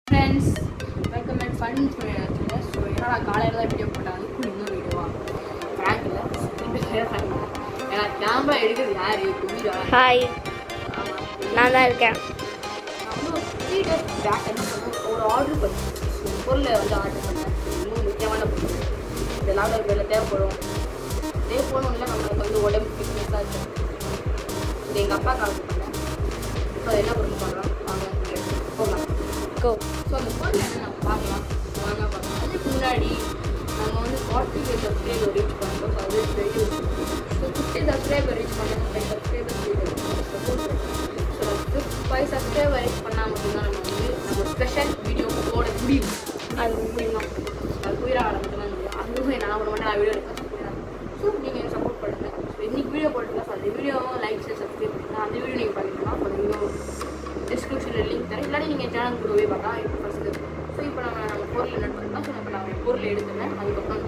Friends welcome back fun so என்னடா காலையில் தான் வீடியோ போட்டாங்க அதுக்கு இன்னும் வீடியோவா ஃப்ராங்கில் ஏன்னா கேமரா எடுக்கிறது யாரு குமிரா ஹாய் ஆமாம் நான் தான் இருக்கேன் அப்புறம் த்ரீ டேஸ் பேக் என்ன பண்ணோம் ஒரு ஆர்டர் பண்ணி பொருளை வந்து ஆர்டர் பண்ணேன் இன்னும் முக்கியமான பொருள் இந்த லாக்டவுன் வேலை தேவைப்படும் இதே போகணும்ல நம்மளுக்கு வந்து உடம்பு ஃபிட்னஸாக இருக்கும் இது எங்கள் அப்பா கால் பண்ணேன் இப்போ என்ன பொருள் பண்ணுறோம் வாங்க போகலாம் கோ ஸோ அந்த பொருள் என்ன நம்ம பார்க்கலாம் வாங்க பார்க்கலாம் அதுக்கு முன்னாடி நம்ம வந்து ஃபார்ட்டி ஃபைவ் சப்ஸ்கிரைபர் ரீச் பண்ணுறோம் ஸோ அது பெரிய விஷயம் ஸோ ஃபிஃப்டி சப்ஸ்கிரைபர் ரீச் பண்ண five subscriber support so five subscriber reach பண்ணால் மட்டும்தான் நம்ம வந்து நம்ம ஸ்பெஷல் வீடியோ போட முடியும் அது முடியுமா அது புரியாத மட்டும்தான் முடியும் அதுவும் நான் பண்ண மாட்டேன் நான் வீடியோ எடுப்பேன் ஸோ நீங்கள் சப்போர்ட் பண்ணுங்கள் ஸோ இன்னைக்கு வீடியோ போட்டுருக்கேன் ஸோ அந்த வீடியோவும் லைக் ஷேர் சப்ஸ்கிரைப் பண்ணுங்கள் அந்த வீடியோ நீங்கள் பார்க்கணும்னா ஸோ வீடியோ டிஸ்கிரிப்ஷனில் லிங்க் தரேன் இல்லாட்டி நீங்கள் சேனல் கூட போய் பார்த்தா இப்போ ஃபஸ்ட்டு ஸோ இப்போ நம்ம நம்ம பொருள் என்ன பண்ணலாம் ஸோ இப்போ நான் பொருள் எடுத்துக்கிறேன் அதுக்கப்புறம்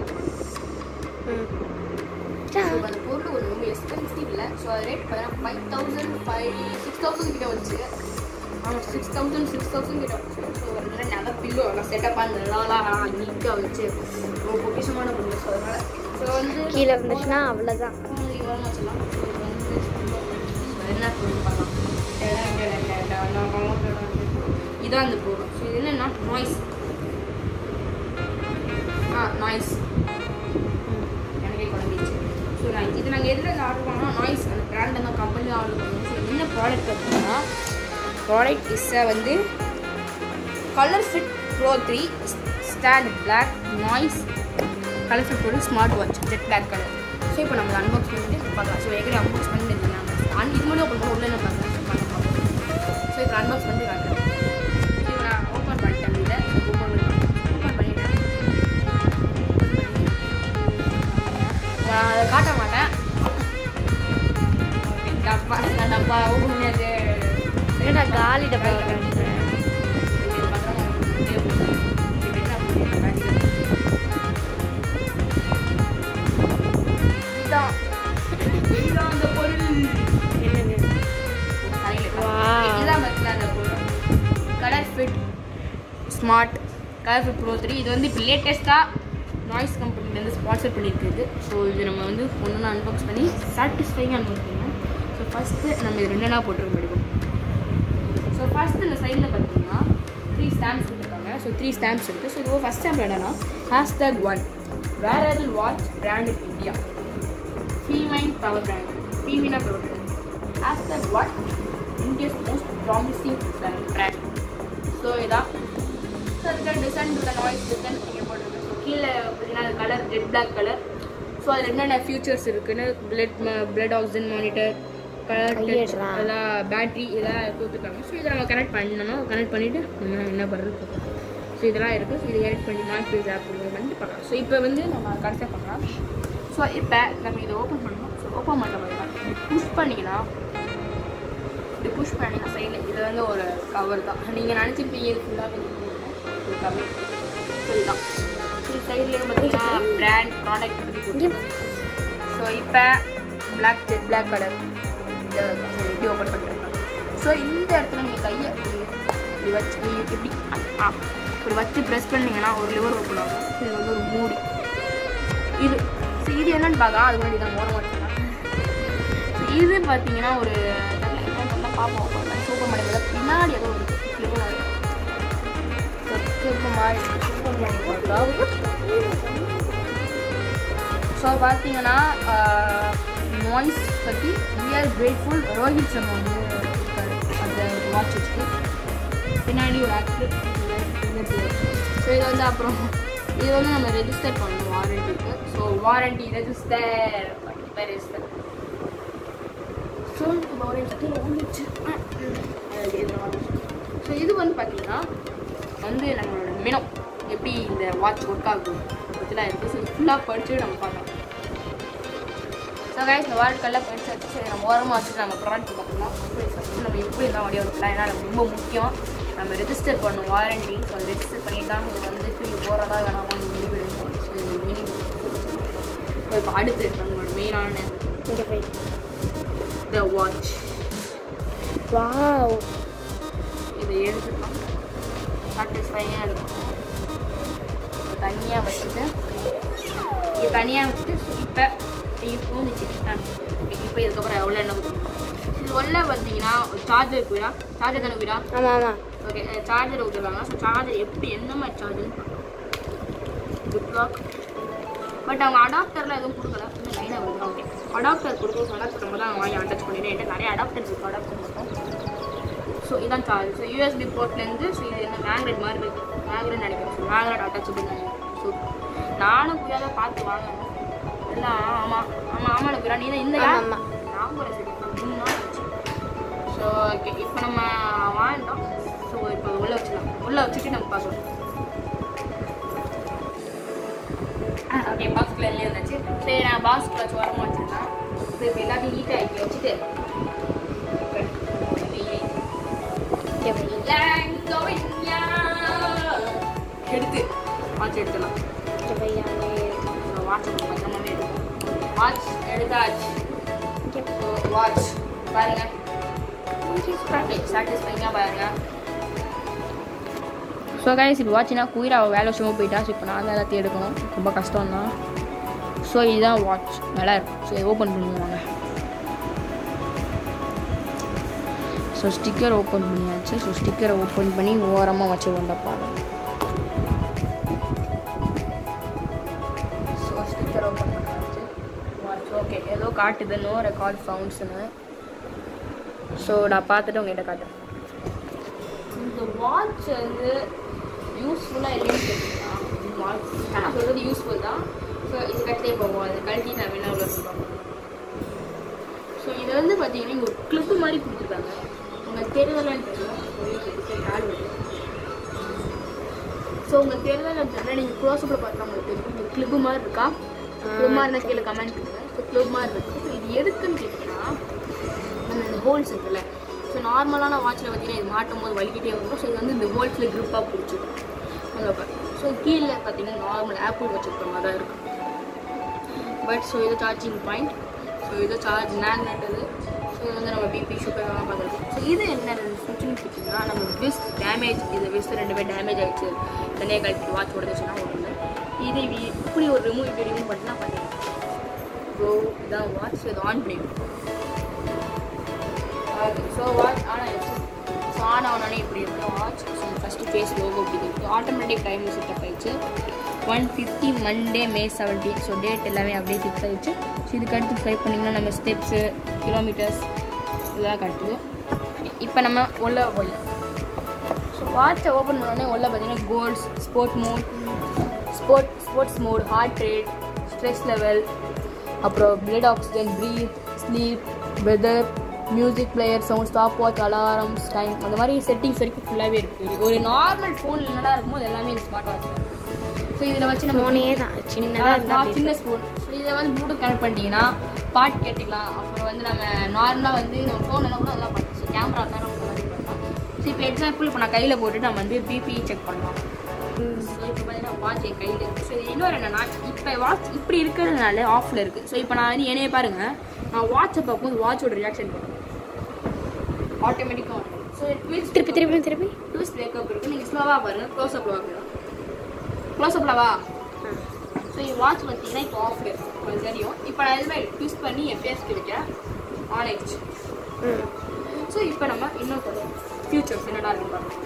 ஸோ அந்த பொருள் கொஞ்சம் ரொம்ப எக்ஸ்பென்சிவ் இல்லை ஸோ அது ரேட் பார்த்தீங்கன்னா five thousand five six thousand கிட்ட வந்துச்சு ஆமாம் சிக்ஸ் தௌசண்ட் சிக்ஸ் தௌசண்ட் கிட்ட வந்துச்சு ஸோ ஒரு நல்ல நல்ல பில்லோ எல்லாம் செட்டப்பாக அந்த நல்லா நீட்டாக வச்சு ரொம்ப பொக்கிஷமான பொருள் ஸோ அதனால் ஸோ வந்து கீழே வந்துச்சுன்னா அவ்வளோதான் இது ஓரமா வச்சிடலாம். ஸோ இது வந்து ஸோ என்ன பொருள் பார்க்கலாம் டடா, டடா, டடா, டடா, டடா. இதான் அந்த பொருள் ஸோ இது என்னன்னா நாய்ஸ் ஆ நாய்ஸ் எனக்கே குழம்பிச்சு ஸோ நான் இது நாங்கள் எதில் ஆர்டர் பண்ணோம் நாய்ஸ் அந்த பிராண்ட் அந்த கம்பெனி ஆர்டர் பண்ணோம் ஸோ என்ன ப்ராடக்ட் அப்படின்னா ப்ராடக்ட் இஸ் வந்து Color Fit Pro three stand black Noise Color Fit Pro smart watch jet black colour so இப்போ நம்ம அன்பாக்ஸ் பண்ணிட்டு பார்க்கலாம் ஸோ ஏற்கனவே அன்பாக்ஸ் பண்ணிட்டு அன் இது மட்டும் ஓப்பன் பண்ண உள்ள என்ன பார்க்கலாம் ஸோ இப்போ அன்பாக்ஸ் பண்ணிட்டு காட்டுறேன் ஸோ இப்போ நான் ஓப்பன் பண்ணிட்டேன் இதை ஓப்பன் பண்ணி ஓப்பன் பண்ணிட்டேன் நான் அதை காட்ட மாட்டேன் டப்பா நான் டப்பா ஓப்பன் பண்ணியாச்சு என்னடா காலி டப்பா காட்டுறேன் இதுதான் இதுதான் அந்த பொருள் என்னது Wow. இதுதான் பார்த்தீங்களா அந்த பொருள் Color Fit smart Color Fit Pro three இது வந்து இப்போ லேட்டஸ்ட்டாக நாய்ஸ் கம்பெனிலேருந்து ஸ்பான்சர் பண்ணியிருக்குது ஸோ இது நம்ம வந்து ஒன்று அன்பாக்ஸ் பண்ணி சாட்டிஸ்ஃபைங்காக அன்பாக்ஸ் பண்ணோம் ஸோ ஃபஸ்ட்டு நம்ம இது ரெண்டு நாள் போட்டுருக்க முடியும் ஸோ ஃபஸ்ட்டு இந்த சைடில் பார்த்தீங்கன்னா த்ரீ ஸ்டாம்ப்ஸ் கொடுத்துருக்காங்க ஸோ த்ரீ ஸ்டாம்ப்ஸ் இருக்குது ஸோ இது ஃபஸ்ட் ஸ்டாம்ப் என்னன்னா ஹேஷ்டேக் ஒன் வேர் ஆர் watch brand in India Femina power brand Femina power brand hashtag one India's most promising brand so இதான் ஸோ அதுக்கு டிசைன் உள்ள நாய்ஸ் டிசைன் நீங்கள் போட்டிருக்கு ஸோ கீழே பார்த்தீங்கன்னா colour red black colour so அதில் என்னென்ன ஃபியூச்சர்ஸ் இருக்குன்னு blood blood oxygen monitor colour ஐயடா. எல்லாம் பேட்ரி இதெல்லாம் கொடுத்துருக்காங்க ஸோ இதை நம்ம கனெக்ட் பண்ணணும் கனெக்ட் பண்ணிவிட்டு என்ன என்ன பண்ணுறது ஸோ இதெல்லாம் இருக்குது ஸோ இதை எடிட் பண்ணி மார்க் ஆப் பண்ணிட்டு பார்க்கலாம் ஸோ இப்போ வந்து நம்ம கடைசியாக பண்ணலாம் ஸோ இப்போ நம்ம இதை ஓப்பன் பண்ணணும் ஸோ ஓப்பன் பண்ண மாதிரி புஷ் பண்ணிங்கன்னா இப்படி புஷ் பண்ணிங்கன்னா சைடில் இது வந்து ஒரு கவர் தான் நீங்கள் நினச்சிருப்பீங்க இது ஃபுல்லாக ஒரு கவர் ஸோ இதுதான் இது சைட்லேயே பார்த்தீங்கன்னா பிராண்ட் ப்ராடக்ட் பற்றி கொடுத்துருக்கோம் ஸோ இப்போ பிளாக் ஜெட் பிளாக் கலர் இதை எப்படி ஓப்பன் பண்ணுறேன் ஸோ இந்த இடத்துல நீங்கள் கையை இப்படி இப்படி வச்சு நீங்கள் இப்படி ஆ இப்படி வச்சு ப்ரெஸ் பண்ணீங்கன்னா ஒரு லிவர் ஓப்பன் ஆகும் இது வந்து ஒரு மூடி இது ஸோ இது என்னன்னு பார்க்கலாம் அது முன்னாடி தான் ஓரம் மாட்டேன் இது பார்த்தீங்கன்னா ஒரு தெரியல, என்னன்னு தெரியல, பார்ப்போம் சூப்பர் மார்க்கெட் பின்னாடி ஏதோ ஒரு lever super market super market so பார்த்தீங்கன்னா நாய்ஸ் பற்றி we are grateful Rohit Sharma வந்து இருக்காரு அந்த வாட்ச் வச்சுட்டு பின்னாடி ஒரு ஆக்டர் ஸோ இது வந்து அப்புறம் இது வந்து நம்ம ரெஜிஸ்டர் பண்ணணும் வாரண்டிக்கு ஸோ வாரண்டி ரெஜிஸ்டர் பேர் ரெஜிஸ்டர் ஸோ இப்போ ஒரு இடத்துல வந்துச்சு ஸோ இது வந்து பார்த்தீங்கன்னா வந்து நம்மளோட மினம் எப்படி இந்த வாட்ச் ஒர்க் ஆகும் பற்றிலாம் இருக்குது ஸோ ஃபுல்லாக படிச்சுட்டு நம்ம பார்க்கலாம் ஸோ கைஸ் இந்த வாழ்க்கையில் படிச்சு வச்சு சரி நம்ம ஓரமாக வச்சுட்டு நம்ம ப்ராடக்ட் பார்க்கலாம் ஃபஸ்ட்டு நம்ம எப்படி இருந்தால் வழியாக எடுக்கலாம் ஏன்னா நம்ம ரொம்ப முக்கியம் நம்ம ரெஜிஸ்டர் பண்ணணும் வாரண்டி ஸோ அதை ரெஜிஸ்டர் பண்ணிட்டு தான் இது வந்து திரும்பி போகிறதா வேணாமா முடிவு எடுக்கணும் ஸோ இது மீனிங் இப்போ அடுத்து நம்மளோட மெயினான இங்கே போய் த வாட்ச் வாவ் இதை எடுத்துக்கலாம் சாட்டிஸ்ஃபையாக இருக்கும் தனியாக வச்சுட்டு இது தனியாக வச்சுட்டு இப்போ இப்போ வந்துச்சு இப்போ இதுக்கப்புறம் எவ்வளோ எண்ணெய் ஊற்றணும் இது உள்ள பார்த்தீங்கன்னா சார்ஜர் போயிடா சார்ஜர் தானே போயிடா ஆமாம் ஆமாம் ஓகே சார்ஜர் ஊற்றுவாங்க ஸோ சார்ஜர் எப்படி எந்த மாதிரி சார்ஜர்னு குட் லாக் பட் அவங்க அடாப்டர்லாம் எதுவும் கொடுக்கல இன்னும் லைனாக வருது ஓகே அடாப்டர் கொடுக்க அடாப்டர் நம்ம தான் வாங்கி அட்டாச் பண்ணிடுறேன் என்கிட்ட நிறைய அடாப்டர்ஸ் இருக்குது அடாப்டர் மட்டும் ஸோ இதான் சார்ஜ் ஸோ யூஎஸ்பி போர்ட்லேருந்து ஸோ இது என்ன மேக்னெட் மாதிரி இருக்குது மேக்னெட் நினைக்கிறேன் ஸோ மேக்னெட் அட்டாச்சபிள் ஸோ நானும் புரியாத பார்த்து வாங்கணும் இல்லை ஆமாம் ஆமாம் ஆமாம் புரியா நீ தான் இந்த ஆமா, ஆமா. ஞாபகம் இல்லை சரி மூணு நாள் ஆச்சு ஸோ ஓகே இப்போ நம்ம வாங்கிட்டோம் ஸோ இப்போ உள்ளே வச்சிடலாம் உள்ளே வச்சுட்டு நம்ம பார்க்கலாம் ஓகே பாக்ஸ்குள்ள எல்லாம் இருந்துச்சு சரி நான் பாக்ஸ்குள்ள வச்சு வரமா வச்சிருந்தேன் ஸோ இப்போ எல்லாத்தையும் நீட்டாக ஆக்கி வச்சுட்டு ஓகே பை எடுத்து வாட்ச் எடுத்துலாம் ஓகே பை ஆமே வாட்ச் பத்திரமாவே எடுக்கும் வாட்ச் எடுத்தாச்சு ஓகே வாட்ச் பாருங்க சாட்டிஸ்ஃபைங்காக பாருங்க ஸோ கைஸ் இது வாட்ச்னா குயிரா அவள் வேலை விஷயமா போயிட்டா ஸோ இப்போ நான் தான் எல்லாத்தையும் எடுக்கணும் ரொம்ப கஷ்டம் தான் ஸோ இதுதான் வாட்ச் நல்லா இருக்கும் ஸோ இதை ஓப்பன் பண்ணுவாங்க ஸோ ஸ்டிக்கர் ஓப்பன் பண்ணியாச்சு ஸோ ஸ்டிக்கரை ஓப்பன் பண்ணி ஓரமாக வச்சு கொண்டப்பாங்க ஸோ ஸ்டிக்கர் ஓப்பன் பண்ணியாச்சு வாட்ச் ஓகே ஏதோ காட்டுது நோ ரெக்கார்ட் ஃபவுண்ட்ஸ்னு ஸோ நான் பார்த்துட்டு உங்ககிட்ட காட்டுறேன் இந்த வாட்ச் வந்து யூஸ்ஃபுல்லாக இல்லைன்னு தெரியுமா வாட்ச் நான் சொல்கிறது யூஸ்ஃபுல் தான் ஸோ இது கட்டே போவோம் அது கழட்டி நான் வேணா உள்ள சொல்லுவாங்க ஸோ இது வந்து பார்த்தீங்கன்னா இங்கே ஒரு கிளிப்பு மாதிரி கொடுத்துருக்காங்க உங்களுக்கு தெரியுதெல்லாம் தெரியும் கால் வருது ஸோ உங்கள் தெரியுதெல்லாம் தெரியல நீங்கள் க்ளோஸ்அப்பில் பார்த்தா உங்களுக்கு தெரியும் இந்த கிளிப்பு மாதிரி இருக்கா கிளிப் மாதிரி கீழே கமெண்ட் பண்ணுங்க ஸோ கிளிப் மாதிரி இருக்கு ஸோ இது எதுக்குன்னு கேட்டிங்கன்னா நம்ம இந்த ஹோல்ஸ் இருக்குல்ல ஸோ நார்மலான வாட்சில் பார்த்தீங்கன்னா இது மாட்டும் போது வலிக்கிட்டே வரும் ஸோ இது வந்து இந்த ஹோல்ஸில் க்ரிப்பாக பிடிச்சிடும் அங்கே ஸோ கீழே பார்த்தீங்கன்னா நார்மல் ஆப்பிள் வச்சுருக்க மாதிரி தான் இருக்கும் பட் ஸோ இது சார்ஜிங் பாயிண்ட் ஸோ இது சார்ஜ் மேக்னெட் இது ஸோ இது வந்து நம்ம பிபி சுகர்லாம் பார்க்குறது ஸோ இது என்ன சுவிட்சுன்னு கேட்டிங்கன்னா நம்ம விஸ் டேமேஜ் இது விஸ் ரெண்டுமே டேமேஜ் ஆகிடுச்சு தனியாக கழிச்சு வாட்ச் உடஞ்சிச்சுன்னா ஒன்று இது வி- இப்படி ஒரு ரிமூவ் இப்படி ரிமூவ் பண்ணிட்டு நான் பண்ணிடுறேன் ஸோ இதான் வாட்ச் இது ஆன் பண்ணிடுவோம் ஸோ வாட்ச் ஆன் ஆயிடுச்சு ஸோ ஆன் ஆனோடனே இப்படி இருக்கும் watch so first face logo இப்படி இருக்குது ஆட்டோமேட்டிக் டைம் செட்டப் ஆயிடுச்சு one fifty Monday May seventeen so date எல்லாமே அப்படியே ஃபிக்ஸ் ஆயிடுச்சு ஸோ இதுக்கு அடுத்து ட்ரை பண்ணிங்கன்னா நம்ம ஸ்டெப்ஸு கிலோமீட்டர்ஸ் இதெல்லாம் காட்டுது இப்போ நம்ம உள்ள போயிடலாம் ஸோ வாட்சை ஓப்பன் பண்ணோடனே உள்ள பார்த்தீங்கன்னா goals sport mode sport sports mode heart rate stress level அப்புறம் blood oxygen breath sleep weather music player sound stop watch alarms time அந்த மாதிரி செட்டிங்ஸ் வரைக்கும் ஃபுல்லாகவே இருக்குது ஒரு நார்மல் ஃபோன் என்னடா இருக்குமோ அது எல்லாமே இந்த ஸ்மார்ட் வாட்ச் ஸோ இதில் வச்சு நம்ம ஃபோனே தான் சின்னதாக ஆ, இருந்தால் சின்ன ஸ்பூன் இதை வந்து ப்ளூடூத் கனெக்ட் பண்ணிட்டீங்கன்னா பாட்டு கேட்டுக்கலாம் அப்புறம் வந்து நம்ம நார்மலாக வந்து நம்ம ஃபோன் என்ன கூட அதெல்லாம் பண்ணலாம் கேமரா தான் நம்ம வந்து பண்ணலாம் ஸோ இப்போ எக்ஸாம்பிள் இப்போ நான் கையில் போட்டுட்டு நம்ம வந்து பிபி செக் பண்ணலாம் ஸோ இப்போ பார்த்தீங்கன்னா வாட்ச் என் கையில் இருக்குது ஸோ இது இன்னொரு என்னன்னா இப்போ வாட்ச் இப்படி இருக்கிறதுனால ஆஃபில் இருக்குது ஸோ இப்போ நான் வந்து என்னைய பாருங்க நான் வாட்சை பார்க்கும்போது வாட்சோட ரியாக்ஷன் பண்ணுவேன் ஆட்டோமேட்டிக்காக ஸோ ட்விஸ்ட் திருப்பி திருப்பி திருப்பி ட்விஸ்ட் வேக்கப் இருக்குது நீங்கள் ஸ்லோவாக பாருங்கள் க்ளோஸ்அப்பில் பார்க்கலாம் க்ளோஸ்அப்பில் வா ஸோ இது வாட்ச் பார்த்தீங்கன்னா இப்போ ஆஃப் இருக்கு உங்களுக்கு தெரியும் இப்போ நான் எதுவுமே ட்விஸ்ட் பண்ணி என் ஃபேஸ்க்கு வைக்கிறேன் ஆன் ஆயிடுச்சு ம் ஸோ இப்போ நம்ம இன்னும் கொஞ்சம் ஃபியூச்சர்ஸ் என்னடா இருக்கு பாருங்க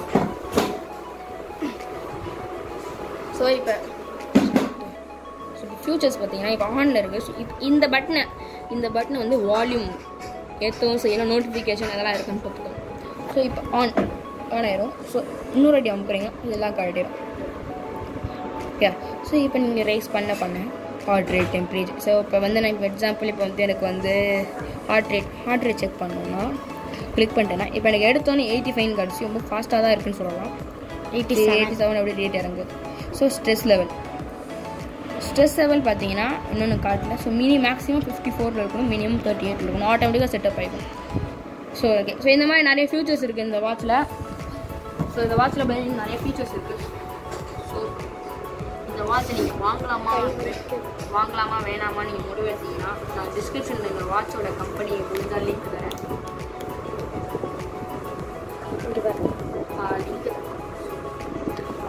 ஸோ இப்போ ஸோ ஃபியூச்சர்ஸ் பார்த்தீங்கன்னா இப்போ ஆனில் இருக்குது ஸோ இப்போ இந்த பட்டனை இந்த பட்டனை வந்து வால்யூம் ஏற்றவும் செய்யலாம் நோட்டிஃபிகேஷன் அதெல்லாம் இருக்குன்னு பார்த்துக்கோங்க ஸோ இப்போ ஆன் ஆன் ஆயிரும் ஸோ இன்னொரு அடி அமுக்குறீங்க இதெல்லாம் கழட்டிடும் ஓகே ஸோ இப்போ நீங்கள் ரைஸ் பண்ண பண்ண ஹார்ட் ரேட் டெம்பரேச்சர் ஸோ இப்போ வந்து நான் இப்போ எக்ஸாம்பிள் இப்போ வந்து எனக்கு வந்து heart rate heart rate check பண்ணணும்னா கிளிக் பண்ணிட்டேன்னா இப்போ எனக்கு எடுத்தோன்னே எயிட்டி ஃபைன் கிடச்சி ரொம்ப ஃபாஸ்ட்டாக தான் இருக்குன்னு சொல்லலாம் எயிட்டி எயிட்டி செவன் அப்படி ரேட் இறங்கு so stress level stress level பார்த்தீங்கன்னா இன்னொன்று காட்டல ஸோ மினி மேக்ஸிமம் ஃபிஃப்டி ஃபோரில் இருக்கணும் மினிமம் தேர்ட்டி எயிட்டில் இருக்கணும் ஆட்டோமேட்டிக்காக செட்டப் ஆகிடும் ஸோ ஓகே ஸோ இந்த மாதிரி நிறைய ஃபியூச்சர்ஸ் இருக்குது இந்த வாட்சில் ஸோ இந்த வாட்சில் பார்த்தீங்கன்னா நிறைய ஃபீச்சர்ஸ் இருக்குது ஸோ இந்த வாட்சை நீங்கள் வாங்கலாமா வாங்கலாமா வேணாமா நீங்கள் முடிவு எடுத்தீங்கன்னா நான் டிஸ்கிரிப்ஷனில் இந்த வாட்சோட கம்பெனி முடிஞ்சால் லிங்க் தரேன் இங்கே பாருங்க லிங்க்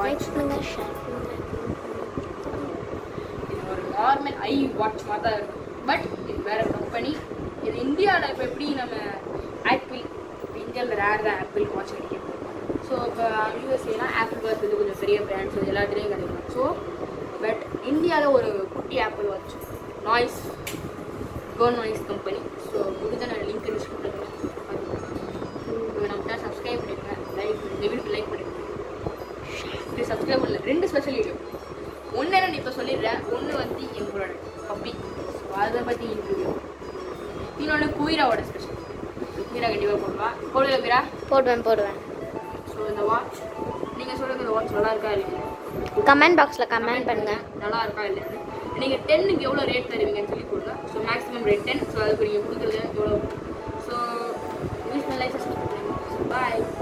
லைக் பண்ணுங்கள் ஷேர் பண்ணுங்கள் இது ஒரு நார்மல் ஐ வாட்ச் மாதிரி தான் இருக்கும் பட் இது வேற கம்பெனி இது இந்தியாவில் இப்போ எப்படி நம்ம ஆப்பிள் இந்தியாவில் ரேர் தான் ஆப்பிள் வாட்ச் கிடைக்கும் ஸோ இப்போ யூஎஸ்ஏலாம் ஆப்பிள் வாட்ச் வந்து கொஞ்சம் பெரிய பிராண்ட்ஸ் எல்லாத்துலேயும் கிடைக்கும் ஸோ பட் இந்தியாவில் ஒரு குட்டி ஆப்பிள் வாட்ச் நாய்ஸ் கோ நாய்ஸ் கம்பெனி ஸோ முடிஞ்ச நான் லிங்க் டிஸ்கிரிப்ஷன் பண்ணுறேன் நம்ம சப்ஸ்கிரைப் பண்ணிடுங்க லைக் இந்த வீடியோக்கு லைக் பண்ணிடுங்க இது சப்ஸ்கிரைப் பண்ணல ரெண்டு ஸ்பெஷல் வீடியோ ஒன்று நான் இப்போ சொல்லிடுறேன் ஒன்று வந்து எங்களோட பப்பி ஸோ அதை பற்றி இன்டர்வியூ இன்னொன்று குயிராவோட ஸ்பெஷல் குயிரா கண்டிப்பாக போடுவா போடுவா குயிரா போடுவேன் போடுவேன் ஸோ இந்த வாட்ச் நீங்கள் சொல்லுங்க இந்த வாட்ச் நல்லா இருக்கா இல்லையா கமெண்ட் பாக்ஸில் கமெண்ட் பண்ணுங்கள் நல்லா இருக்கா இல்லையான்னு நீங்கள் டென்னுக்கு எவ்வளோ ரேட் தருவீங்கன்னு சொல்லி கொடுங்க so maximum rate ten so அதுக்கு நீங்கள் கொடுக்குறது எவ்வளோ ஸோ யூஸ் லைஃப் பாய்